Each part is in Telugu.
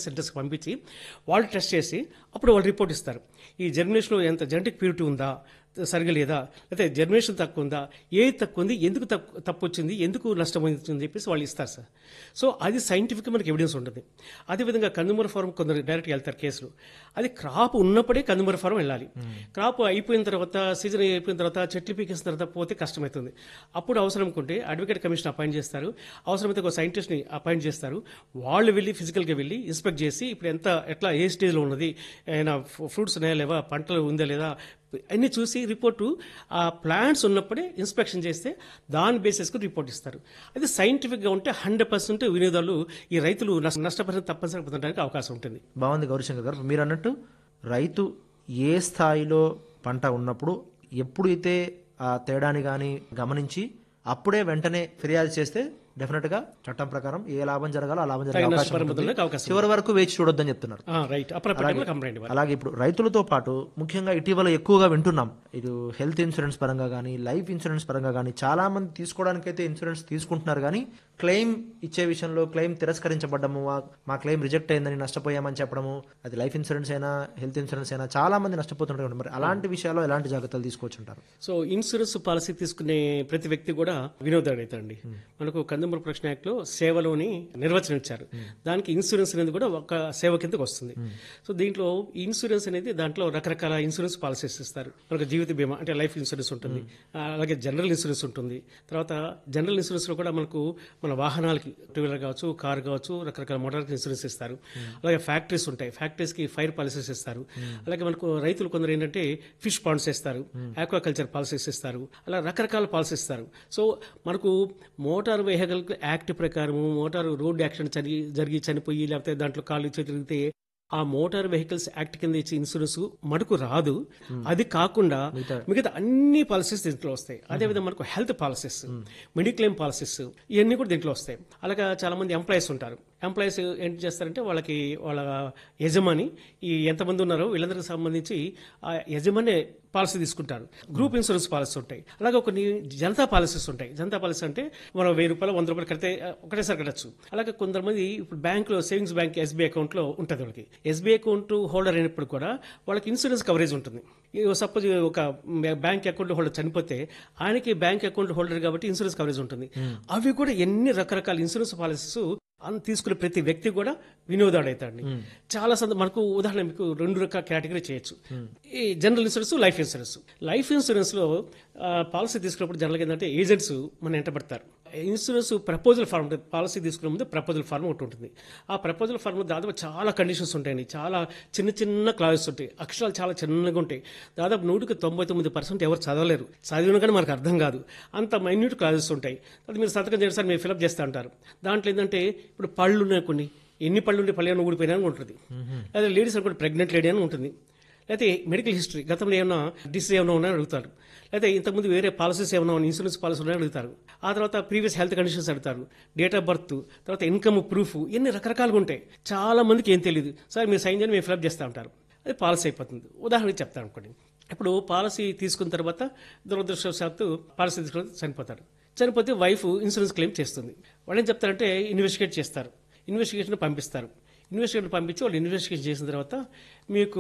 సెంటర్స్కి పంపించి వాళ్ళు టెస్ట్ చేసి అప్పుడు వాళ్ళు రిపోర్ట్ ఇస్తారు ఈ జర్మినేషన్లో ఎంత జెనటిక్ ప్యూరిటీ ఉందా సరిగా లేదా లేకపోతే జర్మినేషన్ తక్కువ ఉందా ఏ తక్కువ ఉంది ఎందుకు తప్పు తప్పు వచ్చింది ఎందుకు నష్టం వచ్చింది చెప్పేసి వాళ్ళు ఇస్తారు సార్ సో అది సైంటిఫిక్ మనకి ఎవిడెన్స్ ఉంటుంది అదేవిధంగా కన్జ్యూమర్ ఫారం కొందరు డైరెక్ట్గా వెళ్తారు కేసులు అది క్రాప్ ఉన్నప్పుడే కన్జ్యూమర్ ఫారం వెళ్ళాలి క్రాప్ అయిపోయిన తర్వాత సీజన్ అయిపోయిన తర్వాత చెట్లు పీకేసిన తర్వాత పోతే కష్టమవుతుంది అప్పుడు అవసరం అనుకుంటే అడ్వకేట్ కమిషన్ అపాయింట్ చేస్తారు అవసరమైతే ఒక సైంటిస్ట్ని అపాయింట్ చేస్తారు వాళ్ళు వెళ్ళి ఫిజికల్గా వెళ్ళి ఇన్స్పెక్ట్ చేసి ఇప్పుడు ఎంత ఎట్లా ఏ స్టేజ్లో ఉన్నది ఏమైనా ఫ్రూట్స్ ఉన్నాయా లేవా పంటలు ఉందా లేదా అన్ని చూసి రిపోర్టు ఆ ప్లాంట్స్ ఉన్నప్పుడే ఇన్స్పెక్షన్ చేస్తే దాని బేసిస్కు రిపోర్ట్ ఇస్తారు అది సైంటిఫిక్గా ఉంటే హండ్రెడ్ పర్సెంట్ వినియోగదారులు ఈ రైతులు నష్ట- నష్టపరిహారం తప్పనిసరిగా పొందడానికి అవకాశం ఉంటుంది బాగుంది గౌరీశంకర్ గారు మీరు అన్నట్టు రైతు ఏ స్థాయిలో పంట ఉన్నప్పుడు ఎప్పుడైతే ఆ తేడాని కానీ గమనించి అప్పుడే వెంటనే ఫిర్యాదు చేస్తే డెఫినెట్ గా చట్టం ప్రకారం ఏ లాభం జరగాలో ఆ లాభం జరిగే తగిన అవకాశం నష్టపరిహారం ఉంటుంది. పొందడానికి అవకాశం చివరి వరకు వేచి చూడొద్దని చెప్తున్నారు ఆ, రైట్ అప్రపటంగా కంప్లైంట్ ఇవ్వాలి అలాగే ఇప్పుడు రైతులతో పాటు ముఖ్యంగా ఇటీవల ఎక్కువగా వింటున్నాం ఇది హెల్త్ ఇన్సూరెన్స్ పరంగా కానీ లైఫ్ ఇన్సూరెన్స్ పరంగా కానీ చాలా మంది తీసుకోవడానికైతే ఇన్సూరెన్స్ తీసుకుంటున్నారు కానీ క్లెయిమ్ ఇచ్చే విషయంలో క్లెయిమ్ తిరస్కరించబడ్డము మా- మా క్లెయిమ్ రిజెక్ట్ అయిందని నష్టపోయామని చెప్పడము అది లైఫ్ ఇన్సూరెన్స్ అయినా హెల్త్ ఇన్సూరెన్స్ అయినా చాలా మంది నష్టపోతుంటారు మరి అలాంటి విషయాల్లో ఎలాంటి జాగ్రత్తలు తీసుకోవచ్చుంటారు సో ఇన్సూరెన్స్ పాలసీ తీసుకునే ప్రతి వ్యక్తి కూడా వినోదాడు అవుతాడండి మనకు కన్జ్యూమర్ ప్రొటెక్షన్ యాక్ట్ లో సేవలోని నిర్వచనం ఇచ్చారు దానికి ఇన్సూరెన్స్ అనేది కూడా ఒక సేవ కిందకు వస్తుంది సో దీంట్లో ఈ ఇన్సూరెన్స్ అనేది దాంట్లో రకరకాల ఇన్సూరెన్స్ పాలసీస్ ఇస్తారు మనకు జీవిత బీమా అంటే లైఫ్ ఇన్సూరెన్స్ ఉంటుంది ఆ, అలాగే జనరల్ ఇన్సూరెన్స్ ఉంటుంది తర్వాత జనరల్ ఇన్సూరెన్స్ లో కూడా మనకు మన వాహనాలకి టూ వీలర్ కావచ్చు కార్ కావచ్చు రకరకాల మోటార్ ఇన్సూరెన్స్ ఇస్తారు అలాగే ఫ్యాక్టరీస్ ఉంటాయి ఫ్యాక్టరీస్ కి ఫైర్ పాలసీస్ ఇస్తారు అలాగే మనకు రైతులు కొందరు ఏంటంటే ఫిష్ పాండ్స్ ఇస్తారు ఆక్వాకల్చర్ పాలసీస్ ఇస్తారు అలా రకరకాల పాలసీస్ ఇస్తారు సో మనకు మోటార్ వెహికల్ యాక్ట్ ప్రకారం మోటార్ రోడ్ యాక్సిడెంట్ జరిగి జరిగి చనిపోయి లేకపోతే దాంట్లో కాళ్ళు చేతులిగితే ఆ మోటార్ వెహికల్స్ యాక్ట్ కింద ఇచ్చే ఇన్సూరెన్స్ మనకు రాదు అది కాకుండా మిగతా అన్ని పాలసీస్ దీంట్లో వస్తాయి అదేవిధంగా మనకు హెల్త్ పాలసీస్ మెడిక్లెయిమ్ పాలసీస్ ఇవన్నీ కూడా దీంట్లో వస్తాయి అలాగే చాలా మంది ఎంప్లాయీస్ ఉంటారు ఎంప్లాయీస్ ఏం చేస్తారంటే వాళ్ళకి వాళ్ళ యజమాని ఈ ఎంతమంది ఉన్నారో వీళ్ళందరికి సంబంధించి ఆ యజమాని పాలసీ తీసుకుంటారు గ్రూప్ ఇన్సూరెన్స్ పాలసీ ఉంటాయి అలాగే కొన్ని జనతా పాలసీస్ ఉంటాయి జనతా పాలసీ అంటే మనం వెయ్యి రూపాయలు వంద రూపాయలు కడితే ఆ, ఒకటేసారి కట్టచ్చు అలాగే కొంతమంది ఇప్పుడు బ్యాంకులో సేవింగ్స్ బ్యాంక్ ఎస్బీఐ అకౌంట్లో ఉంటుంది వాళ్ళకి ఎస్బీఐ అకౌంట్ హోల్డర్ అయినప్పుడు కూడా వాళ్ళకి ఇన్సూరెన్స్ కవరేజ్ ఉంటుంది సపోజ్ ఒక బ్యాంక్ అకౌంట్ హోల్డర్ చనిపోతే ఆయనకి బ్యాంక్ అకౌంట్ హోల్డర్ కాబట్టి ఇన్సూరెన్స్ కవరేజ్ ఉంటుంది అవి కూడా ఎన్ని రకరకాల ఇన్సూరెన్స్ పాలసీస్ అన్ తీసుకునే ప్రతి వ్యక్తి కూడా వినోదాడు అవుతాడు చాలా సంద మనకు ఉదాహరణ మీకు రెండు రకాల కేటగిరీ చేయొచ్చు ఈ general insurance life insurance life insurance లో ఆ, పాలసీ తీసుకున్నప్పుడు జనరల్గా ఏంటంటే ఏజెంట్స్ మన వెంట పడతారు ఇన్సూరెన్స్ ప్రపోజల్ ఫార్మ్ ఉంటుంది పాలసీ తీసుకునే ముందు ప్రపోజల్ ఫార్మ్ ఒకటి ఉంటుంది ఆ ప్రపోజల్ ఫార్మ్ దాదాపు చాలా కండిషన్స్ ఉంటాయండి చాలా చిన్న చిన్న క్లాజెస్ ఉంటాయి అక్షరాలు చాలా చిన్నగా ఉంటాయి దాదాపు నూటికి తొంభై తొమ్మిది పర్సెంట్ ఎవరు చదవలేరు చదివిన కానీ మనకు అర్థం కాదు అంత మైన్యూట్ క్లాజెస్ ఉంటాయి అది మీరు సంతకం చేయండి సార్ మీరు ఫిలప్ చేస్తా అంటారు దాంట్లో ఏంటంటే ఇప్పుడు పళ్ళు ఉన్నాయి కొన్ని ఎన్ని పళ్ళు ఉంటే పళ్ళు ఏమైనా ఊడిపోయినా అని ఉంటుంది లేదా లేడీస్ అనుకోండి ప్రెగ్నెంట్ లేడీ అని ఉంటుంది లేకపోతే మెడికల్ హిస్టరీ గతంలో ఏమైనా డిసీజ్ ఏమైనా ఉన్నాయని అడుగుతారు లేకపోతే ఇంతకుముందు వేరే పాలసీస్ ఏమైనా ఉన్నాయి, ఇన్సూరెన్స్ పాలసీ ఉన్నాయని అడుగుతారు ఆ తర్వాత ప్రీవియస్ హెల్త్ కండిషన్స్ అడుగుతారు డేట్ ఆఫ్ బర్త్ తర్వాత ఇన్కమ్ ప్రూఫ్ ఇన్ని రకరకాలుగా ఉంటాయి చాలా మందికి ఏం తెలియదు సార్ మీరు సైన్ చేయండి మేము ఫిలప్ చేస్తూ ఉంటారు అది పాలసీ అయిపోతుంది ఉదాహరణకి చెప్తాను అనుకోండి ఇప్పుడు పాలసీ తీసుకున్న తర్వాత దురదృష్టవశాత్తు పాలసీ తీసుకున్న తర్వాత చనిపోతారు చనిపోతే వైఫ్ ఇన్సూరెన్స్ క్లెయిమ్ చేస్తుంది వాళ్ళు ఏం చెప్తారంటే ఇన్వెస్టిగేట్ చేస్తారు ఇన్వెస్టిగేషన్ పంపిస్తారు ఇన్వెస్టిగేషన్ పంపించి వాళ్ళు ఇన్వెస్టిగేషన్ చేసిన తర్వాత మీకు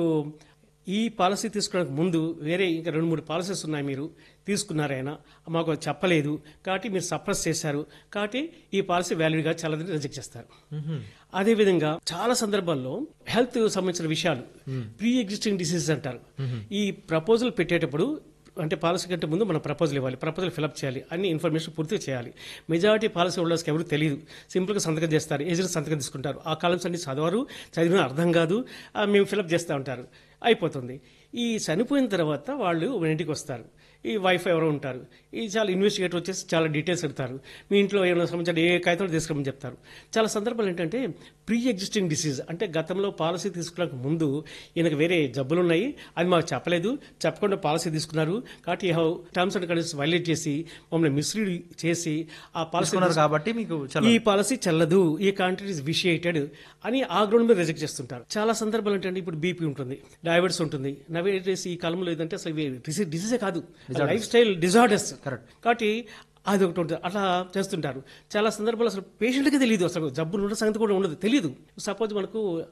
ఈ పాలసీ తీసుకోవడానికి ముందు వేరే ఇంకా రెండు మూడు పాలసీస్ ఉన్నాయి మీరు తీసుకున్నారైనా మాకు అది చెప్పలేదు కాబట్టి మీరు సప్రెస్ చేశారు కాబట్టి ఈ పాలసీ వ్యాలిడ్గా చాలాదని రిజెక్ట్ చేస్తారు అదేవిధంగా చాలా సందర్భాల్లో హెల్త్ సంబంధించిన విషయాలు ప్రీ ఎగ్జిస్టింగ్ డిసీజెస్ అంటారు ఈ ప్రపోజల్ పెట్టేటప్పుడు అంటే పాలసీ కంటే ముందు మనం ప్రపోజల్ ఇవ్వాలి ప్రపోజల్ ఫిలప్ చేయాలి అన్ని ఇన్ఫర్మేషన్ పూర్తిగా చేయాలి మెజారిటీ పాలసీ హోల్డర్స్కి ఎవరు తెలియదు సింపుల్గా సంతకం చేస్తారు ఏజెంట్ సంతకం తీసుకుంటారు ఆ కాలమ్స్ అన్ని చదవరు చదివిన అర్థం కాదు ఆ, మేము ఫిలప్ చేస్తూ ఉంటారు అయిపోతుంది ఈ చనిపోయిన తర్వాత వాళ్ళు మన ఇంటికి వస్తారు ఈ వైఫ్ ఎవరో ఉంటారు ఈ చాలా ఇన్వెస్టిగేటర్ వచ్చేసి చాలా డీటెయిల్స్ అడుగుతారు మీ ఇంట్లో ఏమైనా సంబంధించిన ఏ కాగితాలు తీసుకురమని చెప్తారు చాలా సందర్భాలు ఏంటంటే ప్రీ ఎగ్జిస్టింగ్ డిసీజ్ అంటే గతంలో పాలసీ తీసుకోవడానికి ముందు ఈయనకు వేరే జబ్బులు ఉన్నాయి అది మాకు చెప్పలేదు చెప్పకుండా పాలసీ తీసుకున్నారు కాబట్టి టర్మ్స్ అండ్ కండిషన్స్ వైలేట్ చేసి మమ్మల్ని మిస్లీడ్ చేసి ఆ పాలసీ తీసుకున్నారు కాబట్టి మీకు చాలా ఈ పాలసీ చెల్లదు ఈ కాంట్రాక్ట్ ఇస్ విషియేటెడ్ అని ఆ గ్రౌండ్ మీద రిజెక్ట్ చేస్తుంటారు చాలా సందర్భాలు ఏంటంటే ఇప్పుడు బీపీ ఉంటుంది డయాబెటీస్ ఉంటుంది నవేడేస్ ఈ కాలంలో ఏదంటే అసలు ఇవి డిసీజ్ డిసీజే కాదు లైఫ్ స్టైల్ డిజార్డర్స్ Correct. కాబట్టి అది ఒకటి ఉంటుంది అట్లా చేస్తుంటారు చాలా సందర్భాలు అసలు పేషెంట్కి తెలియదు అసలు జబ్బులు ఉన్న సంగతి కూడా ఉండదు తెలియదు సపోజ్ మనకు